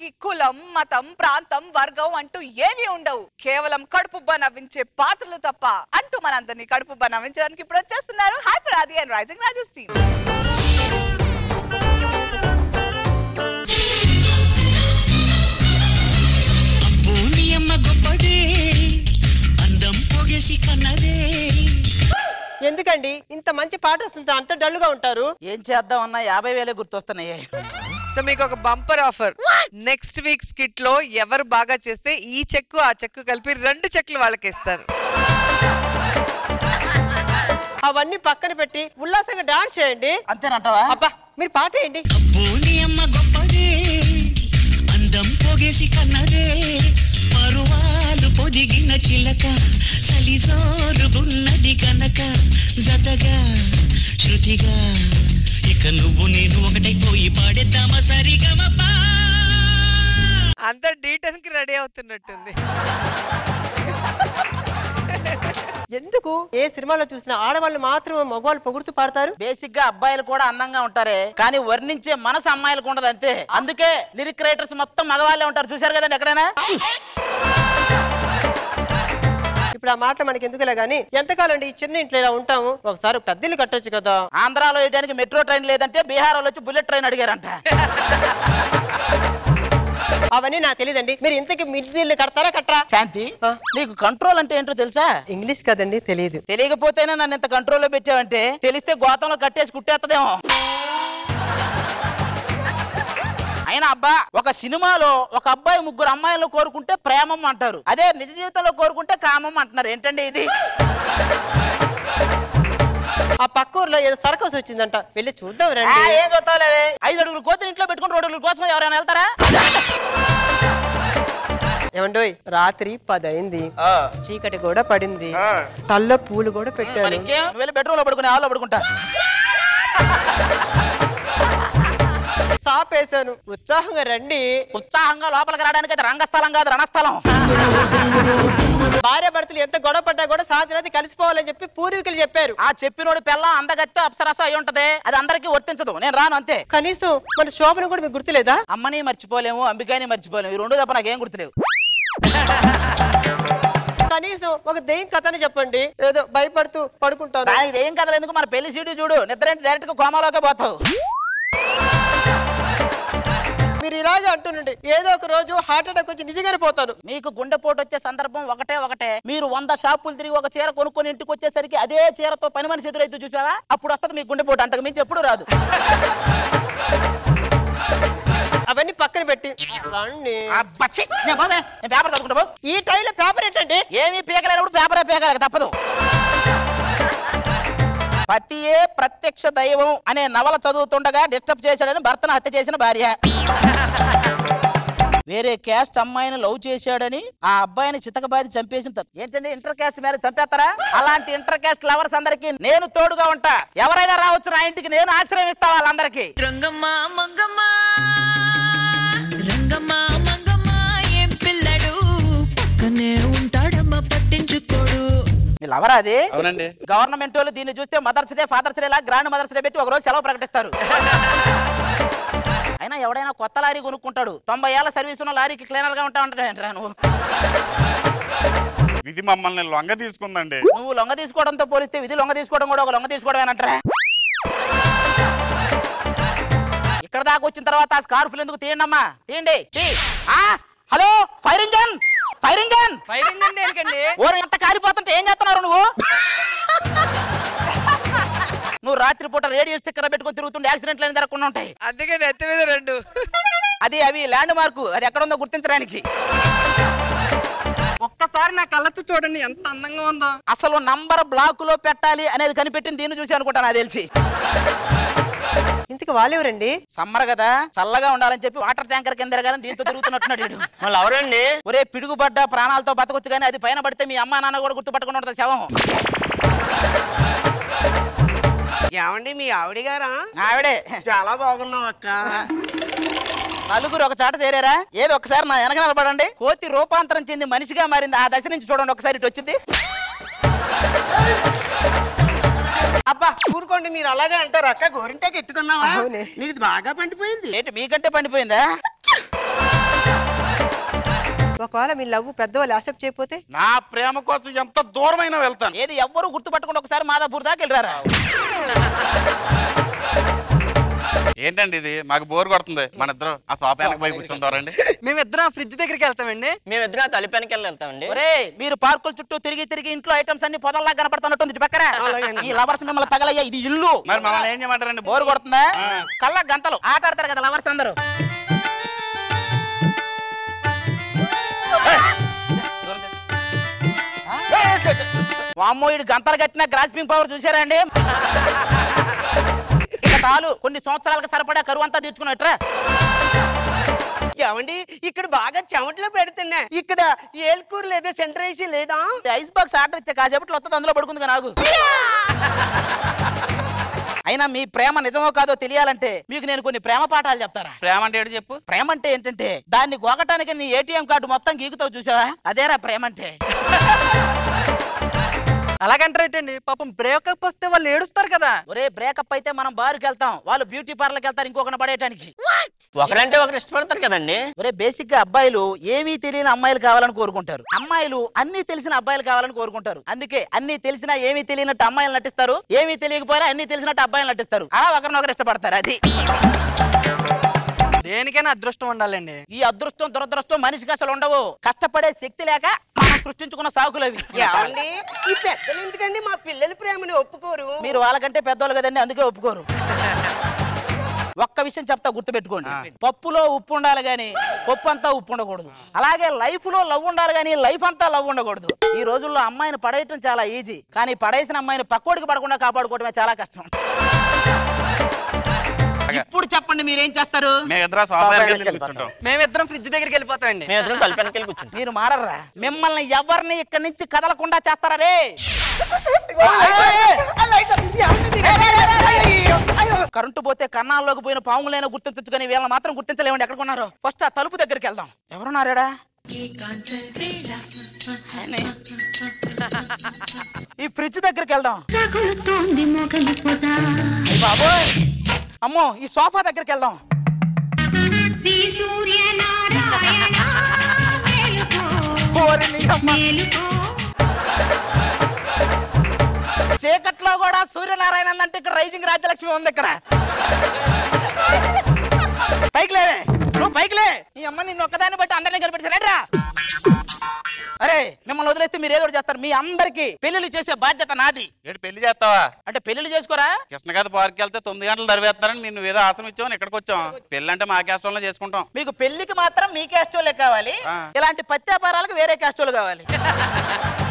దీనికి కులం మతం ప్రాంతం వర్గం అంటూ ఏమీ ఉండవు కేవలం కడుపుబ్బ నవ్వించే పాత్రలు తప్ప అంటూ మనందరినీ కడుపుబ్బ నవ్వించడానికి ఇప్పుడు వచ్చేస్తున్నారు హైపర్ ఆది అండ్ రైజింగ్ రాజేష్ టీమ్ భూమి అమ్మ గొప్పదే అందం పొగేసి కన్నదే ఎందుకండి ఇంత మంచి పాట వస్తుంది అంత డల్లుగా ఉంటారు ఏం చేద్దాం అన్న యాభై వేలే గుర్తొస్తున్నాయి సో మీకు ఒక bumper offer next week skit లో ఎవరు బాగా చేస్తే ఈ చెక్కు ఆ చెక్కు కలిపి రెండు చెక్లు వాళ్ళకి ఇస్తారు అవన్నీ పక్కన పెట్టి ఉల్లాసంగా డాన్స్ చేయండి అంతేనంటావా అబ్బా మీరు పాట వేయండి భూమి అమ్మ గొప్పదే అందం పొగేసి కన్నదే పరువాలు పొదిగిన చిలక సలిజోరుగున్నది కనుక జతగా శృతిగా ఇక నువ్వు నేను ఒకటైపోయి పాడేద్దామా సరిగమపా అంత డీటెన్ కి రెడీ అవుతున్నట్టుంది ఎందుకు ఏ సినిమాలో చూసినా ఆడవాళ్ళు మాత్రం మగవాళ్ళు పొగుడుతూ పాడతారు బేసిక్ గా అబ్బాయిలు కూడా అందంగా ఉంటారే కానీ వర్ణించే మనసు అమ్మాయిలకు ఉండదు అంతే అందుకే లిరిక్ రైటర్స్ మొత్తం మగవాళ్ళే ఉంటారు చూశారు కదండి ఎక్కడైనా ఇప్పుడు ఆ మాట మనకి ఎందుకులే గానీ ఎంతకాలం అండి ఈ చిన్న ఇంట్లో ఇలా ఉంటాము ఒకసారి పెద్ద ఇల్లు కట్టొచ్చు కదా ఆంధ్రాలో వేయడానికి మెట్రో ట్రైన్ లేదంటే బీహార్ వాళ్ళు వచ్చి బుల్లెట్ ట్రైన్ అడిగారంట అవన్నీ నాకు తెలియదండి మీరు ఇంతకి మిడ్ది ఇల్లు కడతారా కట్టరా శాంతి ఆ. నీకు కంట్రోల్ అంటే ఏంటో తెలుసా ఇంగ్లీష్ కదండి తెలియదు తెలియకపోతేనే నన్ను ఇంత కంట్రోల్లో పెట్టావంటే తెలిస్తే గోతంలో కట్టేసి కుట్టేస్తుందేమో అయినా అబ్బా ఒక సినిమాలో ఒక అబ్బాయి ముగ్గురు అమ్మాయిలను కోరుకుంటే ప్రేమం అంటారు అదే నిజ జీవితంలో కోరుకుంటే కామం అంటున్నారు ఏంటండి ఇది ఆ పక్క ఊర్లో ఏదో సర్కస్ వచ్చిందంట వెళ్ళి చూద్దాం ఆ, రండి ఏం చూస్తావులే ఐదు అడుగులు కోతులు ఇంట్లో పెట్టుకుని రెండు అడుగుల కోసం ఎవరైనా వెళ్తారా ఏమండోయ్ రాత్రి పది అయింది చీకటి కూడా పడింది తల్లో పూలు కూడా మరి పెట్టాను ఇంకేం నువ్వు వెళ్ళి బెడ్రూమ్ లో పడుకుని హాల్లో పడుకుంటా సాపేశాను ఉత్సాహంగా రండి ఉత్సాహంగా లోపలికి రావడానికి అయితే రంగస్థలం కాదు రణస్థలం భార్య భర్తలు ఎంత గొడవ పడ్డా కూడా సాధ్యత కలిసిపోవాలని చెప్పి పూర్వీకులు చెప్పారు ఆ చెప్పినోడి పిల్ల అందగత్తే అప్సరస అయి ఉంటది అది అందరికీ వర్తించదు నేను రాను అంతే కనీసం మన శోభను కూడా మీకు గుర్తులేదా అమ్మని మర్చిపోలేము అంబికాని మర్చిపోలేము ఈ రెండు తప్ప నాకేం గుర్తులేవు కనీసం ఒక దెయ్యం కథని చెప్పండి ఏదో భయపడుతూ పడుకుంటాను దానికి ఏం కథలు ఎందుకు మన పెళ్లి సీటు చూడు నిద్ర ఏంటి డైరెక్ట్ గా కోమాలోకే పోతావు మీరు ఇలాగే అంటుండండి ఏదో ఒక రోజు హార్ట్ అటాక్ వచ్చి నిజంగానే పోతాను మీకు గుండెపోటు వచ్చే సందర్భం ఒకటే ఒకటే మీరు వంద షాపులు తిరిగి ఒక చీర కొనుక్కొని ఇంటికి వచ్చేసరికి అదే చీరతో పని మనిషి ఎదురైతే చూసావా అప్పుడు వస్తుంది మీకు గుండెపోటు అంతకు మించి ఎప్పుడు రాదు అవన్నీ పక్కన పెట్టి రండి అబ్బా, ఛీ! నేను పోనే. నేను పేపర్ చదువుకుంటా పో. ఈ టైంలో పేపర్ ఏంటండి ఏమీ పీకలేనప్పుడు పేపరే పీకలేక తప్పదు పతియే ప్రత్యక్ష దైవం అనే నవల చదువుతుండగా డిస్టర్బ్ చేశాడని భర్తను హత్య చేసిన భార్య వేరే క్యాస్ట్ అమ్మాయిని లవ్ చేశాడని ఆ అబ్బాయిని చితకబాది చంపేసిన తర్వాత ఏంటండి ఇంటర్ క్యాస్ట్ మీద చంపేస్తారా అలాంటి ఇంటర్ క్యాస్ట్ లవర్స్ అందరికి నేను తోడుగా ఉంటా ఎవరైనా రావచ్చు నా ఇంటికి నేను ఆశ్రయం ఇస్తా వాళ్ళందరికీ రంగమ్మ మంగమ్మ రంగమ్మ మంగమ్మ ఏం పిల్లడు పక్కనే ఉంటాడమ్మ పట్టించుకోడు మీ లవరా అది అవునండి గవర్నమెంట్ వాళ్ళు దీన్ని చూస్తే మదర్స్ డే ఫాదర్స్ డే లా గ్రాండ్ మదర్స్ డే పెట్టి ఒక రోజు సెలవు ప్రకటిస్తారు అయినా ఎవడైనా కొత్త లారీ కొనుక్కుంటాడు తొంభై ఏళ్ళ సర్వీస్ ఉన్న లారీకి క్లీనర్ గా ఉంటా ఉంటాడు నువ్వు విధి మమ్మల్ని లొంగ తీసుకుందండి నువ్వు లొంగ తీసుకోవడంతో పోలిస్తే విధి లొంగ తీసుకోవడం కూడా ఒక లొంగ తీసుకోవడమేనంటారా ఇక్కడ దాకా వచ్చిన తర్వాత ఆ స్కార్ఫ్లు ఎందుకు తీయండి అమ్మా తీయండి తీ. ఆ, hello fire engine fire engine firing అంటే ఏంటండి ఓరు ఎంత కాలిపోతుంటే ఏం చేస్తున్నారు నువ్వు నువ్వు రాత్రిపూట రేడియో స్టిక్కర్ పెట్టుకొని తిరుగుతుంటే యాక్సిడెంట్లు అని జరగకుండా ఉంటాయి అందుకే నెత్తి మీద రెండు అది అవి ల్యాండ్ మార్కు అది ఎక్కడ ఉందో గుర్తించడానికి ఒక్కసారి నా కళ్ళతో చూడండి ఎంత అందంగా ఉందో అసలు నంబర్ బ్లాక్ లో పెట్టాలి అనేది కనిపెట్టింది దీన్ని చూసి అనుకుంటా నాకు తెలిసి ఇంతకు వాళ్ళెవరండి సమ్మర్ కదా చల్లగా ఉండాలని చెప్పి వాటర్ ట్యాంకర్ కింద తిరగాలని దీంతో తిరుగుతున్నట్టున్నాడు వీడు. వాళ్ళు ఎవరండి ఒరే పిడుగుపడ్డ ప్రాణాలతో బతకొచ్చు కానీ అది పైన పడితే మీ అమ్మా నాన్న కూడా గుర్తుపట్టకుండా ఉంటుంది శవం ఏమండి మీ ఆవిడ గారా ఆవిడే చాలా బాగున్నావు అక్క నలుగురు ఒక చాట చేరారా ఏదో ఒకసారి నా వెనక నిలబడండి కోతి రూపాంతరం చెంది మనిషిగా మారింది ఆ దశ నుంచి చూడండి ఒకసారి ఇటు వచ్చింది అబ్బా ఊరుకోండి మీరు అలాగే అంటారు అక్క గోరింటాకి ఎత్తుకున్నావా అవునే. నీకు బాగా పండిపోయింది ఏంటి మీకంటే పండిపోయిందా ఒకవేళ మీ లవ్ పెద్దవాళ్ళు యాక్సెప్ట్ చేయకపోతే నా ప్రేమ కోసం ఎంత దూరమైనా వెళ్తాను ఏది ఎవ్వరు గుర్తుపట్టకుండా ఒకసారి మాదాపూర్ దాకా వెళ్ళారా ఏంటండి ఇది మాకు బోర్ కొడుతుంది మన ఇద్దరు ఆ సోపానికి పోయి కూర్చుంటారండి మేమిద్దరం ఫ్రిడ్జ్ దగ్గరికి వెళ్తామండి మేమిద్దరం తలిపానికి వెళ్ళి వెళ్తామండి ఒరే మీరు పార్కుల చుట్టూ తిరిగి తిరిగి ఇంట్లో ఐటమ్స్ అన్ని పొదల్లా కనపడుతున్నట్టుంది ఇటు పక్కన ఈ లవర్స్ మిమ్మల్ని తగలయ్యా ఇది ఇల్లు మరి మమ్మల్ని ఏం చేయమంటారండి బోరు కొడుతుందా ఆ. కళ్ళ గంతలు ఆట ఆడతారు కదా లవర్స్ అందరూ వామ్మో ఇడు గంతలు కట్టిన గ్రాస్పింగ్ పవర్ చూసారా అండి ఇక చాలు కొన్ని సంవత్సరాలకు సరిపడా కరువు అంతా తీర్చుకున్నట్రా ఏమండి ఇక్కడ బాగా చెమటలో పెడుతున్నా ఇక్కడ ఏల్కూరు లేదా సెంటర్ ఏసీ లేదా ఐస్ బాక్స్ ఆర్డర్ ఇచ్చా కాసేపట్లో వస్తుంది అందులో పడుకుంది నాకు అయినా మీ ప్రేమ నిజమో కాదో తెలియాలంటే మీకు నేను కొన్ని ప్రేమ పాఠాలు చెప్తారా ప్రేమ అంటే ఏంటి చెప్పు ప్రేమ అంటే ఏంటంటే దాన్ని గోకటానికి నీ ఏటీఎం కార్డు మొత్తం గీకుతావు చూసావా అదేరా ప్రేమ అంటే అలాగంటారేటండి పాపం బ్రేకప్ వస్తే వాళ్ళు ఏడుస్తారు కదా ఒరే బ్రేకప్ అయితే మనం బారుకి వెళ్తాం వాళ్ళు బ్యూటీ పార్లర్కి వెళ్తారు ఇంకొకటి పడేయటానికి ఒకరంటే ఒకరు ఇష్టపడతారు కదండి ఒరే బేసిక్ గా అబ్బాయిలు ఏమీ తెలియని అమ్మాయిలు కావాలని కోరుకుంటారు అమ్మాయిలు అన్ని తెలిసిన అబ్బాయిలు కావాలని కోరుకుంటారు అందుకే అన్ని తెలిసినా ఏమీ తెలియనట్టు అమ్మాయిలు నటిస్తారు ఏమీ తెలియకపోయినా అన్ని తెలిసినట్టు అబ్బాయిలు నటిస్తారు అలా ఒకరినొకరు ఇష్టపడతారు అది దేనికైనా అదృష్టం ఉండాలండి ఈ అదృష్టం దురదృష్టం మనిషికి అసలు ఉండవు కష్టపడే శక్తి లేక మనం సృష్టించుకున్న సాకులు అవి ఏమండి ఈ పెద్దలు ఎందుకండి మా పిల్లల ప్రేమని ఒప్పుకోరు మీరు వాళ్ళకంటే పెద్దోళ్ళు కదండి అందుకే ఒప్పుకోరు ఒక్క విషయం చెప్తా గుర్తుపెట్టుకోండి పప్పులో ఉప్పు ఉండాలి గాని పప్పు అంతా ఉప్పు ఉండకూడదు అలాగే లైఫ్ లో లవ్ ఉండాలి గాని లైఫ్ అంతా లవ్ ఉండకూడదు ఈ రోజుల్లో అమ్మాయిని పడేయటం చాలా ఈజీ కానీ పడేసిన అమ్మాయిని పక్కోడికి పడకుండా కాపాడుకోవడమే చాలా కష్టం ఇప్పుడు చెప్పండి మీరేం చేస్తారు మేము ఇద్దరు సోపానికి వెళ్ళి కూర్చుంటాం మేమిద్దరం ఫ్రిడ్జ్ దగ్గరికి వెళ్ళిపోతామండి మేమిద్దరం తలిపానికి వెళ్ళి కూర్చుంటాం మీరు మారర్రా మిమ్మల్ని ఎవరిని ఇక్కడి నుంచి కదలకుండా చేస్తారా రే కరెంటు పోతే కన్నాల్లోకి పోయిన పాములైనా గుర్తించచ్చు కానీ వీళ్ళని మాత్రం గుర్తించలేమండి ఎక్కడ కొన్నారు ఫస్ట్ ఆ తలుపు దగ్గరికి వెళ్దాం ఎవరున్నారేడా ఆయనే. ఈ ఫ్రిడ్జ్ దగ్గరికి వెళ్దాం అయ్ బాబోయ్ అమ్మో ఈ సోఫా దగ్గరికి వెళ్దాం ఓరి నీ అమ్మ. చీకట్లో కూడా సూర్యనారాయణ అంటే ఇక్కడ రైజింగ్ రాజ్యలక్ష్మి ఉంది ఇక్కడ పైకి లేవే నువ్వు పైకి లే ఈ అమ్మ నిన్ను ఒక్కదాన్ని బట్టి అందరినీ కనిపెట్టారా అరే మిమ్మల్ని వదిలేస్తే మీరు ఏదో ఒకటి చేస్తారు మీ అందరికి పెళ్లిళ్ళు చేసే బాధ్యత నాది ఏంటి పెళ్లి చేస్తావా అంటే పెళ్లిళ్ళు చేసుకోరా కృష్ణగారి పార్క్ వెళ్తే తొమ్మిది గంటలు దరివేస్తారని మీరు ఏదో ఆశం ఇచ్చామని ఇక్కడికి వచ్చాం పెళ్ళి అంటే మా క్యాస్ట్రోల్లో చేసుకుంటాం మీకు పెళ్లికి మాత్రం మీ క్యాస్ట్ వాళ్ళే కావాలి ఆ. ఇలాంటి పత్యాపారాలకు వేరే క్యాస్ట్ వాళ్ళు కావాలి